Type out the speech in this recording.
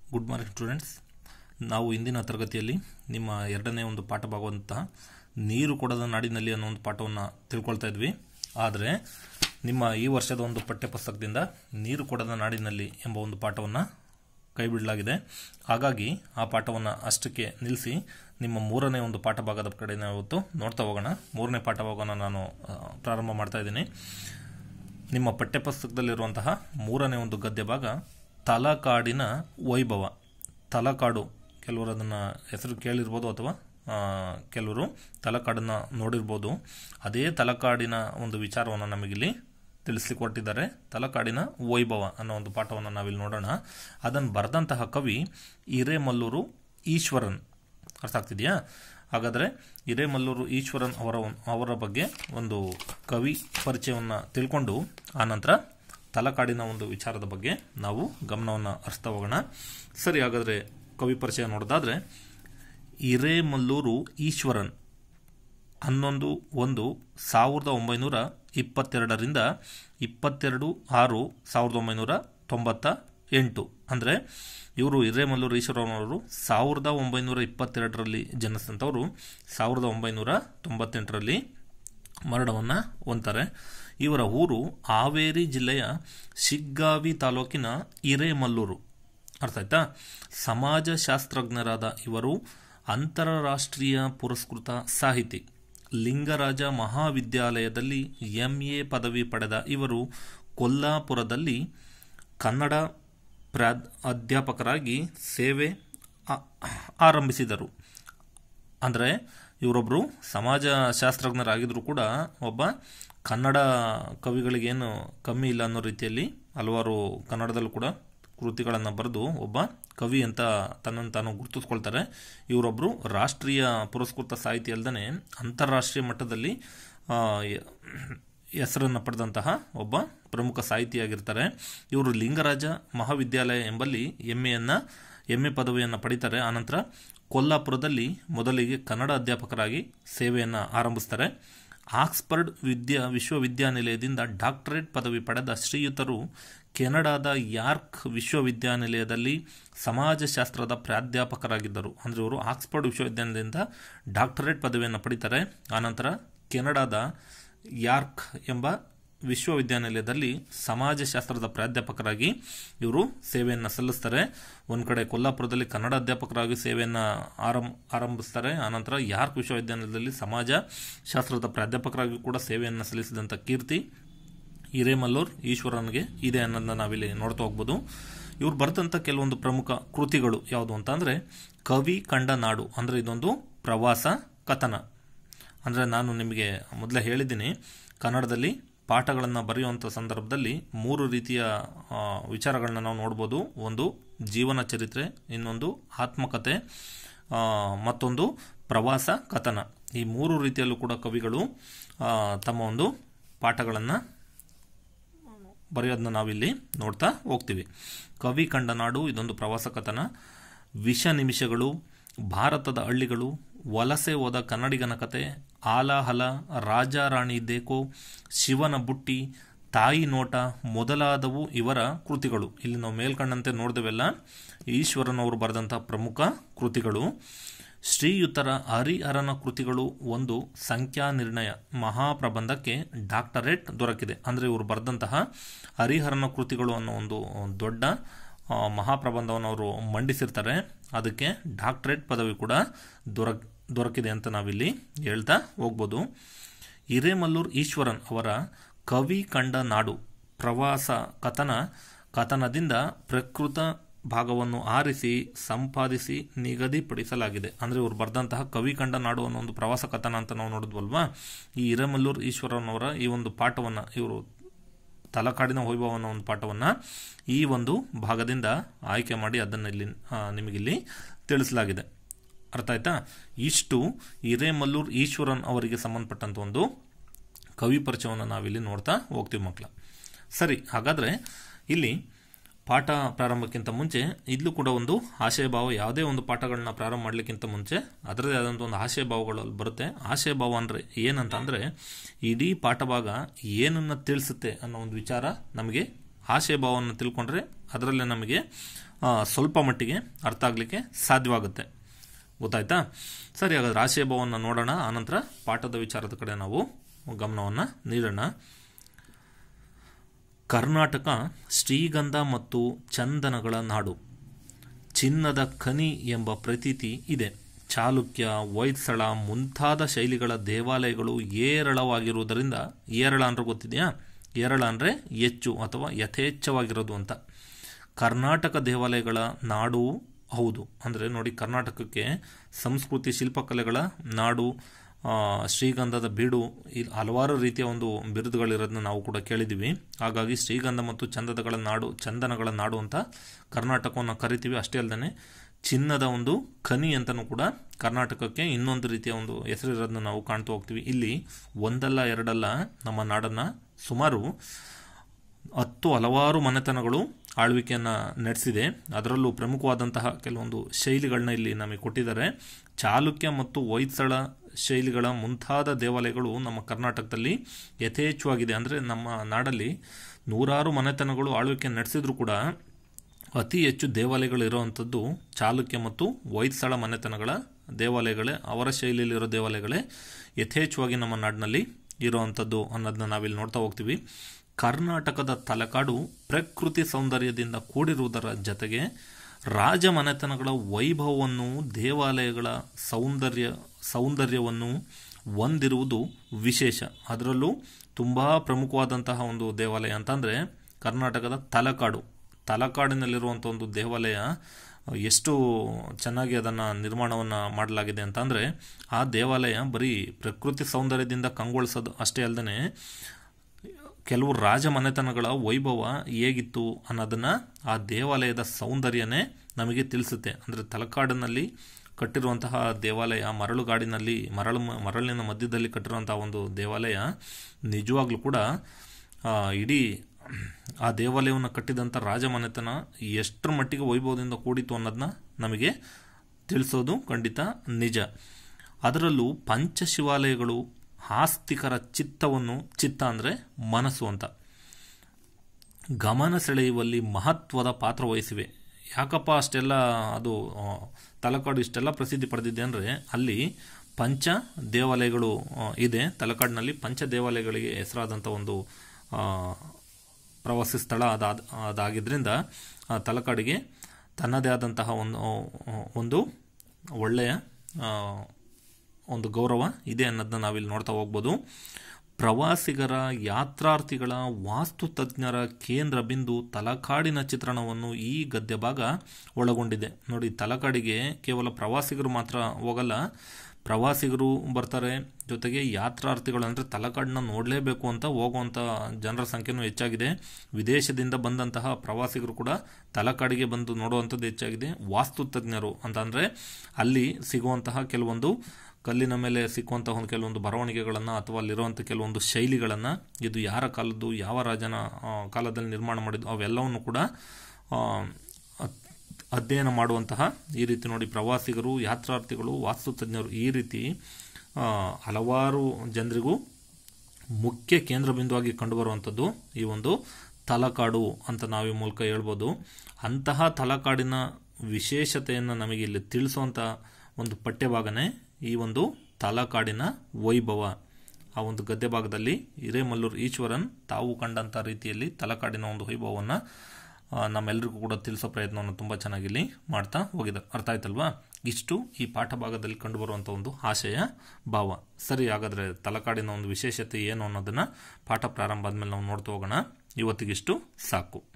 good morning students ನಾವು ಇಂದಿನ ತರಗತಿಯಲ್ಲಿ ನಿಮ್ಮ ಎರಡನೇ ಒಂದು ಪಾಠ ಭಾಗವಂತಹ ನೀರು ಕೊಡದ ನಾಡಿನಲ್ಲಿ ಅನ್ನೋ ಒಂದು ಪಾಠವನ್ನು ತಿಳ್ಕೊಳ್ತಾ ಇದ್ವಿ ಆದರೆ ನಿಮ್ಮ ಈ ವರ್ಷದ ಒಂದು ಪಠ್ಯಪುಸ್ತಕದಿಂದ ನೀರು ಕೊಡದ ನಾಡಿನಲ್ಲಿ ಎಂಬ ಒಂದು ಪಾಠವನ್ನು ಕೈ ಬಿಡಲಾಗಿದೆ ಹಾಗಾಗಿ ಆ ಪಾಠವನ್ನು ಅಷ್ಟಕ್ಕೆ ನಿಲ್ಲಿಸಿ ನಿಮ್ಮ ಮೂರನೇ ಒಂದು ಪಾಠ ಭಾಗದ ಕಡೆ ನಾವು ಇವತ್ತು ನೋಡ್ತಾ ಹೋಗೋಣ ಮೂರನೇ ಪಾಠ ಭಾಗವನ್ನು ನಾನು ಆ, ಪ್ರಾರಂಭ ಮಾಡ್ತಾ ಇದ್ದೀನಿ ನಿಮ್ಮ ಪಠ್ಯಪುಸ್ತಕದಲ್ಲಿರುವಂತಹ ಮೂರನೇ ಒಂದು ಗದ್ಯ ಭಾಗ ತಲಕಾಡಿನ ವೈಭವ ತಲಕಾಡು ಕೆಲವರು ಅದನ್ನು ಹೆಸರು ಕೇಳಿರ್ಬೋದು ಅಥವಾ ಆ, ಕೆಲವರು ತಲಕಾಡನ್ನು ನೋಡಿರ್ಬೋದು ಅದೇ ತಲಕಾಡಿನ ಒಂದು ವಿಚಾರವನ್ನು ನಮಗಿಲ್ಲಿ ತಿಳಿಸಿಕೊಟ್ಟಿದ್ದಾರೆ ತಲಕಾಡಿನ ವೈಭವ ಅನ್ನೋ ಒಂದು ಪಾಠವನ್ನು ನಾವಿಲ್ಲಿ ನೋಡೋಣ ಅದನ್ನು ಬರೆದಂತಹ ಕವಿ ಹಿರೇಮಲ್ಲೂರು ಈಶ್ವರನ್ ಅರ್ಥ ಆಗ್ತಿದೆಯಾ ಹಾಗಾದರೆ ಹಿರೇಮಲ್ಲೂರು ಈಶ್ವರನ್ ಅವರ ಒಂದ್- ಅವರ ಬಗ್ಗೆ ಒಂದು ಕವಿ ಪರಿಚಯವನ್ನು ತಿಳ್ಕೊಂಡು ಆನಂತರ ತಲಕಾಡಿನ ಒಂದು ವಿಚಾರದ ಬಗ್ಗೆ ನಾವು ಗಮನವನ್ನು ಹರಿಸ್ತಾ ಹೋಗೋಣ ಸರಿ ಹಾಗಾದರೆ ಕವಿ ಪರಿಚಯ ನೋಡೋದಾದರೆ ಹಿರೇಮಲ್ಲೂರು ಈಶ್ವರನ್ ಹನ್ನೊಂದು ಒಂದು ಸಾವಿರದ ಒಂಬೈನೂರ ಇಪ್ಪತ್ತೆರಡರಿಂದ ಇಪ್ಪತ್ತೆರಡು ಆರು ಸಾವಿರದ ಒಂಬೈನೂರ ತೊಂಬತ್ತ ಎಂಟು ಅಂದರೆ ಇವರು ಹಿರೇಮಲ್ಲೂರು ಈಶ್ವರನವರು ಸಾವಿರದ ಒಂಬೈನೂರ ಇಪ್ಪತ್ತೆರಡರಲ್ಲಿ ಜನಿಸಿದಂಥವರು ಸಾವಿರದ ಒಂಬೈನೂರ ತೊಂಬತ್ತೆಂಟರಲ್ಲಿ ಮರಣವನ್ನು ಹೊಂತಾರೆ ಇವರ ಊರು ಹಾವೇರಿ ಜಿಲ್ಲೆಯ ಶಿಗ್ಗಾವಿ ತಾಲೂಕಿನ ಹಿರೇಮಲ್ಲೂರು ಅರ್ಥ ಆಯ್ತಾ ಸಮಾಜಶಾಸ್ತ್ರಜ್ಞರಾದ ಇವರು ಅಂತಾರಾಷ್ಟ್ರೀಯ ಪುರಸ್ಕೃತ ಸಾಹಿತಿ ಲಿಂಗರಾಜ ಮಹಾವಿದ್ಯಾಲಯದಲ್ಲಿ ಎಂ ಎ ಪದವಿ ಪಡೆದ ಇವರು ಕೊಲ್ಲಾಪುರದಲ್ಲಿ ಕನ್ನಡ ಪ್ರಾ ಅಧ್ಯಾಪಕರಾಗಿ ಸೇವೆ ಆ- ಆರಂಭಿಸಿದರು ಅಂದರೆ ಇವರೊಬ್ಬರು ಸಮಾಜಶಾಸ್ತ್ರಜ್ಞರಾಗಿದ್ದರೂ ಕೂಡ ಒಬ್ಬ ಕನ್ನಡ ಕವಿಗಳಿಗೇನು ಕಮ್ಮಿ ಇಲ್ಲ ಅನ್ನೋ ರೀತಿಯಲ್ಲಿ ಹಲವಾರು ಕನ್ನಡದಲ್ಲೂ ಕೂಡ ಕೃತಿಗಳನ್ನು ಬರೆದು ಒಬ್ಬ ಕವಿ ಅಂತ ತನ್ನನ್ನು ತಾನು ಗುರುತಿಸ್ಕೊಳ್ತಾರೆ ಇವರೊಬ್ಬರು ರಾಷ್ಟ್ರೀಯ ಪುರಸ್ಕೃತ ಸಾಹಿತಿ ಅಲ್ಲದೆ ಅಂತಾರಾಷ್ಟ್ರೀಯ ಮಟ್ಟದಲ್ಲಿ ಆ, ಯ- ಹೆಸರನ್ನು ಪಡೆದಂತಹ ಒಬ್ಬ ಪ್ರಮುಖ ಸಾಹಿತಿಯಾಗಿರ್ತಾರೆ ಇವರು ಲಿಂಗರಾಜ ಮಹಾವಿದ್ಯಾಲಯ ಎಂಬಲ್ಲಿ ಎಮ್ ಎಯನ್ನು ಎಮ್ ಎ ಪದವಿಯನ್ನು ಪಡಿತಾರೆ ಆನಂತರ ಕೊಲ್ಲಾಪುರದಲ್ಲಿ ಮೊದಲಿಗೆ ಕನ್ನಡ ಅಧ್ಯಾಪಕರಾಗಿ ಸೇವೆಯನ್ನು ಆರಂಭಿಸ್ತಾರೆ ಆಕ್ಸ್ಫರ್ಡ್ ವಿದ್ಯಾ ವಿಶ್ವವಿದ್ಯಾನಿಲಯದಿಂದ ಡಾಕ್ಟರೇಟ್ ಪದವಿ ಪಡೆದ ಶ್ರೀಯುತರು ಕೆನಡಾದ ಯಾರ್ಕ್ ವಿಶ್ವವಿದ್ಯಾನಿಲಯದಲ್ಲಿ ಸಮಾಜಶಾಸ್ತ್ರದ ಪ್ರಾಧ್ಯಾಪಕರಾಗಿದ್ದರು ಅಂದರೆ ಇವರು ಆಕ್ಸ್ಫರ್ಡ್ ವಿಶ್ವವಿದ್ಯಾನಿಲಯದಿಂದ ಡಾಕ್ಟರೇಟ್ ಪದವಿಯನ್ನು ಪಡಿತಾರೆ ಆನಂತರ ಕೆನಡಾದ ಯಾರ್ಕ್ ಎಂಬ ವಿಶ್ವವಿದ್ಯಾನಿಲಯದಲ್ಲಿ ಸಮಾಜಶಾಸ್ತ್ರದ ಪ್ರಾಧ್ಯಾಪಕರಾಗಿ ಇವರು ಸೇವೆಯನ್ನು ಸಲ್ಲಿಸ್ತಾರೆ ಒಂದು ಕಡೆ ಕೊಲ್ಲಾಪುರದಲ್ಲಿ ಕನ್ನಡ ಅಧ್ಯಾಪಕರಾಗಿ ಸೇವೆಯನ್ನು ಆರಂಭ ಆರಂಭಿಸ್ತಾರೆ ಆನಂತರ ಯಾರ್ಕ್ ವಿಶ್ವವಿದ್ಯಾನಿಲಯದಲ್ಲಿ ಸಮಾಜ ಶಾಸ್ತ್ರದ ಪ್ರಾಧ್ಯಾಪಕರಾಗಿ ಕೂಡ ಸೇವೆಯನ್ನು ಸಲ್ಲಿಸಿದಂಥ ಕೀರ್ತಿ ಹಿರೇಮಲ್ಲೂರ್ ಈಶ್ವರನ್ಗೆ ಇದೆ ಅನ್ನೋದನ್ನ ನಾವಿಲ್ಲಿ ನೋಡ್ತಾ ಹೋಗ್ಬೋದು ಇವ್ರು ಬರೆದಂಥ ಕೆಲವೊಂದು ಪ್ರಮುಖ ಕೃತಿಗಳು ಯಾವುದು ಅಂತ ಅಂದರೆ ಕವಿ ಕಂಡ ನಾಡು ಅಂದರೆ ಇದೊಂದು ಪ್ರವಾಸ ಕಥನ ಅಂದರೆ ನಾನು ನಿಮಗೆ ಮೊದಲೇ ಹೇಳಿದ್ದೀನಿ ಕನ್ನಡದಲ್ಲಿ ಪಾಠಗಳನ್ನು ಬರೆಯುವಂಥ ಸಂದರ್ಭದಲ್ಲಿ ಮೂರು ರೀತಿಯ ಆ, ವಿಚಾರಗಳನ್ನ ನಾವು ನೋಡ್ಬೋದು ಒಂದು ಜೀವನ ಚರಿತ್ರೆ ಇನ್ನೊಂದು ಆತ್ಮಕಥೆ ಆ, ಮತ್ತೊಂದು ಪ್ರವಾಸ ಕಥನ ಈ ಮೂರು ರೀತಿಯಲ್ಲೂ ಕೂಡ ಕವಿಗಳು ಆ, ತಮ್ಮ ಒಂದು ಪಾಠಗಳನ್ನು ಬರೆಯೋದನ್ನ ನಾವಿಲ್ಲಿ ನೋಡ್ತಾ ಹೋಗ್ತೀವಿ ಕವಿ ಕಂಡ ನಾಡು ಇದೊಂದು ಪ್ರವಾಸ ಕಥನ ವಿಷ ನಿಮಿಷಗಳು ಭಾರತದ ಹಳ್ಳಿಗಳು ವಲಸೆ ಹೋದ ಕನ್ನಡಿಗನ ಕತೆ ಆಲಾಹಲ ರಾಜ ರಾಣಿ ದೇಕೋ ಶಿವನ ಬುಟ್ಟಿ ತಾಯಿ ನೋಟ ಮೊದಲಾದವು ಇವರ ಕೃತಿಗಳು ಇಲ್ಲಿ ನಾವು ಮೇಲ್ಕಂಡಂತೆ ನೋಡಿದೆವೆಲ್ಲ ಈಶ್ವರನವರು ಬರೆದಂಥ ಪ್ರಮುಖ ಕೃತಿಗಳು ಶ್ರೀಯುತರ ಹರಿಹರನ ಕೃತಿಗಳು ಒಂದು ಸಂಖ್ಯಾ ನಿರ್ಣಯ ಮಹಾಪ್ರಬಂಧಕ್ಕೆ ಡಾಕ್ಟರೇಟ್ ದೊರಕಿದೆ ಅಂದರೆ ಇವರು ಬರೆದಂತಹ ಹರಿಹರನ ಕೃತಿಗಳು ಅನ್ನೋ ಒಂದು ದೊಡ್ಡ ಆ, ಮಹಾಪ್ರಬಂಧವನ್ನು ಅವರು ಮಂಡಿಸಿರ್ತಾರೆ ಅದಕ್ಕೆ ಡಾಕ್ಟರೇಟ್ ಪದವಿ ಕೂಡ ದೊರಕ್ ದೊರಕಿದೆ ಅಂತ ನಾವಿಲ್ಲಿ ಹೇಳ್ತಾ ಹೋಗ್ಬೋದು ಹಿರೇಮಲ್ಲೂರ್ ಈಶ್ವರನ್ ಅವರ ಕವಿ ಕಂಡ ನಾಡು ಪ್ರವಾಸ ಕಥನ ಕಥನದಿಂದ ಪ್ರಕೃತ ಭಾಗವನ್ನು ಆರಿಸಿ ಸಂಪಾದಿಸಿ ನಿಗದಿಪಡಿಸಲಾಗಿದೆ ಅಂದರೆ ಇವರು ಬರೆದಂತಹ ಕವಿ ಕಂಡ ನಾಡು ಅನ್ನೋ ಒಂದು ಪ್ರವಾಸ ಕಥನ ಅಂತ ನಾವು ನೋಡಿದ್ವಲ್ವಾ ಈ ಹಿರೇಮಲ್ಲೂರ್ ಈಶ್ವರನ್ ಅವರ ಈ ಒಂದು ಪಾಠವನ್ನು ಇವರು ತಲಕಾಡಿನ ವೈಭವ ಅನ್ನೋ ಒಂದು ಪಾಠವನ್ನು ಈ ಒಂದು ಭಾಗದಿಂದ ಆಯ್ಕೆ ಮಾಡಿ ಅದನ್ನು ಇಲ್ಲಿ ಆ, ನಿಮಗಿಲ್ಲಿ ತಿಳಿಸಲಾಗಿದೆ ಅರ್ಥ ಆಯ್ತಾ ಇಷ್ಟು ಹಿರೇಮಲ್ಲೂರ್ ಈಶ್ವರನ್ ಅವರಿಗೆ ಸಂಬಂಧಪಟ್ಟಂತ ಒಂದು ಕವಿ ಪರಿಚಯವನ್ನು ನಾವಿಲ್ಲಿ ನೋಡ್ತಾ ಹೋಗ್ತೀವಿ ಮಕ್ಕಳ ಸರಿ ಹಾಗಾದರೆ ಇಲ್ಲಿ ಪಾಠ ಪ್ರಾರಂಭಕ್ಕಿಂತ ಮುಂಚೆ ಇಲ್ಲೂ ಕೂಡ ಒಂದು ಆಶಯ ಭಾವ ಯಾವುದೇ ಒಂದು ಪಾಠಗಳನ್ನ ಪ್ರಾರಂಭ ಮಾಡಲಿಕ್ಕಿಂತ ಮುಂಚೆ ಅದರದೇ ಆದಂಥ ಒಂದು ಆಶಯ ಭಾವಗಳು ಅಲ್ಲಿ ಬರುತ್ತೆ ಆಶಯ ಭಾವ ಅಂದರೆ ಏನಂತ ಅಂದರೆ ಇಡೀ ಪಾಠ ಭಾಗ ಏನನ್ನು ತಿಳಿಸುತ್ತೆ ಅನ್ನೋ ಒಂದು ವಿಚಾರ ನಮಗೆ ಆಶಯ ಭಾವವನ್ನು ತಿಳ್ಕೊಂಡ್ರೆ ಅದರಲ್ಲೇ ನಮಗೆ ಆ, ಸ್ವಲ್ಪ ಮಟ್ಟಿಗೆ ಅರ್ಥ ಆಗಲಿಕ್ಕೆ ಸಾಧ್ಯವಾಗುತ್ತೆ ಗೊತ್ತಾಯ್ತಾ ಸರಿ ಹಾಗಾದ್ರೆ ರಾಶಿಯ ಭಾವವನ್ನು ನೋಡೋಣ ಆನಂತರ ಪಾಠದ ವಿಚಾರದ ಕಡೆ ನಾವು ಗಮನವನ್ನು ನೀಡೋಣ ಕರ್ನಾಟಕ ಶ್ರೀಗಂಧ ಮತ್ತು ಚಂದನಗಳ ನಾಡು ಚಿನ್ನದ ಖನಿ ಎಂಬ ಪ್ರತೀತಿ ಇದೆ ಚಾಲುಕ್ಯ ಹೊಯ್ಸಳ ಮುಂತಾದ ಶೈಲಿಗಳ ದೇವಾಲಯಗಳು ಏರಳವಾಗಿರುವುದರಿಂದ ಏರಳ ಅಂದ್ರೆ ಗೊತ್ತಿದೆಯಾ ಏರಳ ಅಂದರೆ ಹೆಚ್ಚು ಅಥವಾ ಯಥೇಚ್ಛವಾಗಿರೋದು ಅಂತ ಕರ್ನಾಟಕ ದೇವಾಲಯಗಳ ನಾಡು ಹೌದು ಅಂದರೆ ನೋಡಿ ಕರ್ನಾಟಕಕ್ಕೆ ಸಂಸ್ಕೃತಿ ಶಿಲ್ಪಕಲೆಗಳ ನಾಡು ಆ, ಶ್ರೀಗಂಧದ ಬೀಡು ಇಲ್ಲಿ ಹಲವಾರು ರೀತಿಯ ಒಂದು ಬಿರುದುಗಳಿರೋದನ್ನ ನಾವು ಕೂಡ ಕೇಳಿದ್ದೀವಿ ಹಾಗಾಗಿ ಶ್ರೀಗಂಧ ಮತ್ತು ಚಂದದಗಳ ನಾಡು ಚಂದನಗಳ ನಾಡು ಅಂತ ಕರ್ನಾಟಕವನ್ನು ಕರಿತೀವಿ ಅಷ್ಟೇ ಅಲ್ಲದೆ ಚಿನ್ನದ ಒಂದು ಖನಿ ಅಂತಲೂ ಕೂಡ ಕರ್ನಾಟಕಕ್ಕೆ ಇನ್ನೊಂದು ರೀತಿಯ ಒಂದು ಹೆಸರಿರೋದನ್ನ ನಾವು ಕಾಣ್ತಾ ಹೋಗ್ತೀವಿ ಇಲ್ಲಿ ಒಂದಲ್ಲ ಎರಡಲ್ಲ ನಮ್ಮ ನಾಡನ್ನು ಸುಮಾರು ಹತ್ತು ಹಲವಾರು ಮನೆತನಗಳು ಆಳ್ವಿಕೆಯನ್ನು ನಡೆಸಿದೆ ಅದರಲ್ಲೂ ಪ್ರಮುಖವಾದಂತಹ ಕೆಲವೊಂದು ಶೈಲಿಗಳನ್ನ ಇಲ್ಲಿ ನಮಗೆ ಕೊಟ್ಟಿದ್ದಾರೆ ಚಾಲುಕ್ಯ ಮತ್ತು ಹೊಯ್ಸಳ ಶೈಲಿಗಳ ಮುಂತಾದ ದೇವಾಲಯಗಳು ನಮ್ಮ ಕರ್ನಾಟಕದಲ್ಲಿ ಯಥೇಚ್ಛವಾಗಿದೆ ಅಂದರೆ ನಮ್ಮ ನಾಡಲ್ಲಿ ನೂರಾರು ಮನೆತನಗಳು ಆಳ್ವಿಕೆ ನಡೆಸಿದ್ರು ಕೂಡ ಅತಿ ಹೆಚ್ಚು ದೇವಾಲಯಗಳು ಇರುವಂಥದ್ದು ಚಾಲುಕ್ಯ ಮತ್ತು ಹೊಯ್ಸಳ ಮನೆತನಗಳ ದೇವಾಲಯಗಳೇ ಅವರ ಶೈಲಿಯಲ್ಲಿರೋ ದೇವಾಲಯಗಳೇ ಯಥೇಚ್ಛವಾಗಿ ನಮ್ಮ ನಾಡಿನಲ್ಲಿ ಇರುವಂಥದ್ದು ಅನ್ನೋದನ್ನ ನಾವಿಲ್ಲಿ ನೋಡ್ತಾ ಹೋಗ್ತೀವಿ ಕರ್ನಾಟಕದ ತಲಕಾಡು ಪ್ರಕೃತಿ ಸೌಂದರ್ಯದಿಂದ ಕೂಡಿರುವುದರ ಜತೆಗೆ ರಾಜ ಮನೆತನಗಳ ವೈಭವವನ್ನು ದೇವಾಲಯಗಳ ಸೌಂದರ್ಯ ಸೌಂದರ್ಯವನ್ನು ಹೊಂದಿರುವುದು ವಿಶೇಷ ಅದರಲ್ಲೂ ತುಂಬ ಪ್ರಮುಖವಾದಂತಹ ಒಂದು ದೇವಾಲಯ ಅಂತಂದರೆ ಕರ್ನಾಟಕದ ತಲಕಾಡು ತಲಕಾಡಿನಲ್ಲಿರುವಂಥ ಒಂದು ದೇವಾಲಯ ಎಷ್ಟು ಚೆನ್ನಾಗಿ ಅದನ್ನು ನಿರ್ಮಾಣವನ್ನು ಮಾಡಲಾಗಿದೆ ಅಂತಂದರೆ ಆ ದೇವಾಲಯ ಬರೀ ಪ್ರಕೃತಿ ಸೌಂದರ್ಯದಿಂದ ಕಂಗೊಳಿಸೋದು ಅಷ್ಟೇ ಅಲ್ಲದೆ ಕೆಲವು ರಾಜ ಮನೆತನಗಳ ವೈಭವ ಹೇಗಿತ್ತು ಅನ್ನೋದನ್ನು ಆ ದೇವಾಲಯದ ಸೌಂದರ್ಯನೇ ನಮಗೆ ತಿಳಿಸುತ್ತೆ ಅಂದರೆ ತಲಕಾಡಿನಲ್ಲಿ ಕಟ್ಟಿರುವಂತಹ ದೇವಾಲಯ ಮರಳುಗಾಡಿನಲ್ಲಿ ಮರಳು ಮರಳಿನ ಮಧ್ಯದಲ್ಲಿ ಕಟ್ಟಿರುವಂತಹ ಒಂದು ದೇವಾಲಯ ನಿಜವಾಗ್ಲೂ ಕೂಡ ಆ, ಇಡೀ ಆ ದೇವಾಲಯವನ್ನು ಕಟ್ಟಿದಂಥ ರಾಜ ಮನೆತನ ಎಷ್ಟರ ಮಟ್ಟಿಗೆ ವೈಭವದಿಂದ ಕೂಡಿತು ಅನ್ನೋದನ್ನ ನಮಗೆ ತಿಳಿಸೋದು ಖಂಡಿತ ನಿಜ ಅದರಲ್ಲೂ ಪಂಚಶಿವಾಲಯಗಳು ಆಸ್ತಿಕರ ಚಿತ್ತವನ್ನು ಚಿತ್ತ ಅಂದರೆ ಮನಸ್ಸು ಅಂತ ಗಮನ ಸೆಳೆಯುವಲ್ಲಿ ಮಹತ್ವದ ಪಾತ್ರ ವಹಿಸಿವೆ ಯಾಕಪ್ಪ ಅಷ್ಟೆಲ್ಲ ಅದು ಆ, ತಲಕಾಡು ಇಷ್ಟೆಲ್ಲ ಪ್ರಸಿದ್ಧಿ ಪಡೆದಿದೆ ಅಂದರೆ ಅಲ್ಲಿ ಪಂಚ ದೇವಾಲಯಗಳು ಆ, ಇದೆ ತಲಕಾಡಿನಲ್ಲಿ ಪಂಚ ದೇವಾಲಯಗಳಿಗೆ ಹೆಸರಾದಂಥ ಒಂದು ಆ, ಪ್ರವಾಸಿ ಸ್ಥಳ ಅದಾದ ಅದಾಗಿದ್ದರಿಂದ ಆ ತಲಕಾಡಿಗೆ ತನ್ನದೇ ಆದಂತಹ ಒಂದು ಒಂದು ಒಳ್ಳೆಯ ಆ, ಒಂದು ಗೌರವ ಇದೆ ಅನ್ನೋದನ್ನ ನಾವಿಲ್ಲಿ ನೋಡ್ತಾ ಹೋಗ್ಬೋದು ಪ್ರವಾಸಿಗರ ಯಾತ್ರಾರ್ಥಿಗಳ ವಾಸ್ತು ತಜ್ಞರ ಕೇಂದ್ರ ಬಿಂದು ತಲಕಾಡಿನ ಚಿತ್ರಣವನ್ನು ಈ ಗದ್ಯ ಭಾಗ ಒಳಗೊಂಡಿದೆ ನೋಡಿ ತಲಕಾಡಿಗೆ ಕೇವಲ ಪ್ರವಾಸಿಗರು ಮಾತ್ರ ಹೋಗಲ್ಲ ಪ್ರವಾಸಿಗರು ಬರ್ತಾರೆ ಜೊತೆಗೆ ಯಾತ್ರಾರ್ಥಿಗಳು ಅಂದರೆ ತಲಕಾಡನ್ನ ನೋಡಲೇಬೇಕು ಅಂತ ಹೋಗುವಂಥ ಜನರ ಸಂಖ್ಯೆನೂ ಹೆಚ್ಚಾಗಿದೆ ವಿದೇಶದಿಂದ ಬಂದಂತಹ ಪ್ರವಾಸಿಗರು ಕೂಡ ತಲಕಾಡಿಗೆ ಬಂದು ನೋಡುವಂಥದ್ದು ಹೆಚ್ಚಾಗಿದೆ ವಾಸ್ತು ತಜ್ಞರು ಅಂತಂದರೆ ಅಲ್ಲಿ ಸಿಗುವಂತಹ ಕೆಲವೊಂದು ಕಲ್ಲಿನ ಮೇಲೆ ಸಿಕ್ಕುವಂತಹ ಒಂದು ಕೆಲವೊಂದು ಬರವಣಿಗೆಗಳನ್ನು ಅಥವಾ ಅಲ್ಲಿರುವಂಥ ಕೆಲವೊಂದು ಶೈಲಿಗಳನ್ನು ಇದು ಯಾರ ಕಾಲದ್ದು ಯಾವ ರಾಜನ ಆ, ಕಾಲದಲ್ಲಿ ನಿರ್ಮಾಣ ಮಾಡಿದ್ದು ಅವೆಲ್ಲವನ್ನು ಕೂಡ ಆ, ಅತ್- ಅಧ್ಯಯನ ಮಾಡುವಂತಹ ಈ ರೀತಿ ನೋಡಿ ಪ್ರವಾಸಿಗರು ಯಾತ್ರಾರ್ಥಿಗಳು ವಾಸ್ತುತಜ್ಞರು ಈ ರೀತಿ ಆ, ಹಲವಾರು ಜನರಿಗೂ ಮುಖ್ಯ ಕೇಂದ್ರ ಬಿಂದುವಾಗಿ ಕಂಡುಬರುವಂಥದ್ದು ಈ ಒಂದು ತಲಕಾಡು ಅಂತ ನಾವು ಈ ಮೂಲಕ ಹೇಳ್ಬೋದು ಅಂತಹ ತಲಕಾಡಿನ ವಿಶೇಷತೆಯನ್ನು ನಮಗೆ ಇಲ್ಲಿ ತಿಳಿಸುವಂಥ ಒಂದು ಪಠ್ಯಭಾಗನೇ ಈ ಒಂದು ತಲಕಾಡಿನ ವೈಭವ ಆ ಒಂದು ಗದ್ಯ ಭಾಗದಲ್ಲಿ ಹಿರೇಮಲ್ಲೂರು ಈಶ್ವರನ್ ತಾವು ಕಂಡಂಥ ರೀತಿಯಲ್ಲಿ ತಲಕಾಡಿನ ಒಂದು ವೈಭವವನ್ನು ಆ, ನಮ್ಮೆಲ್ಲರಿಗೂ ಕೂಡ ತಿಳಿಸೋ ಪ್ರಯತ್ನವನ್ನು ತುಂಬ ಚೆನ್ನಾಗಿ ಇಲ್ಲಿ ಮಾಡ್ತಾ ಹೋಗಿದ್ದಾರೆ ಅರ್ಥ ಆಯ್ತಲ್ವಾ ಇಷ್ಟು ಈ ಪಾಠ ಭಾಗದಲ್ಲಿ ಕಂಡುಬರುವಂಥ ಒಂದು ಆಶಯ ಭಾವ ಸರಿ ಹಾಗಾದರೆ ತಲಕಾಡಿನ ಒಂದು ವಿಶೇಷತೆ ಏನು ಅನ್ನೋದನ್ನು ಪಾಠ ಪ್ರಾರಂಭ ಆದಮೇಲೆ ನಾವು ನೋಡ್ತಾ ಹೋಗೋಣ ಇವತ್ತಿಗಿಷ್ಟು ಸಾಕು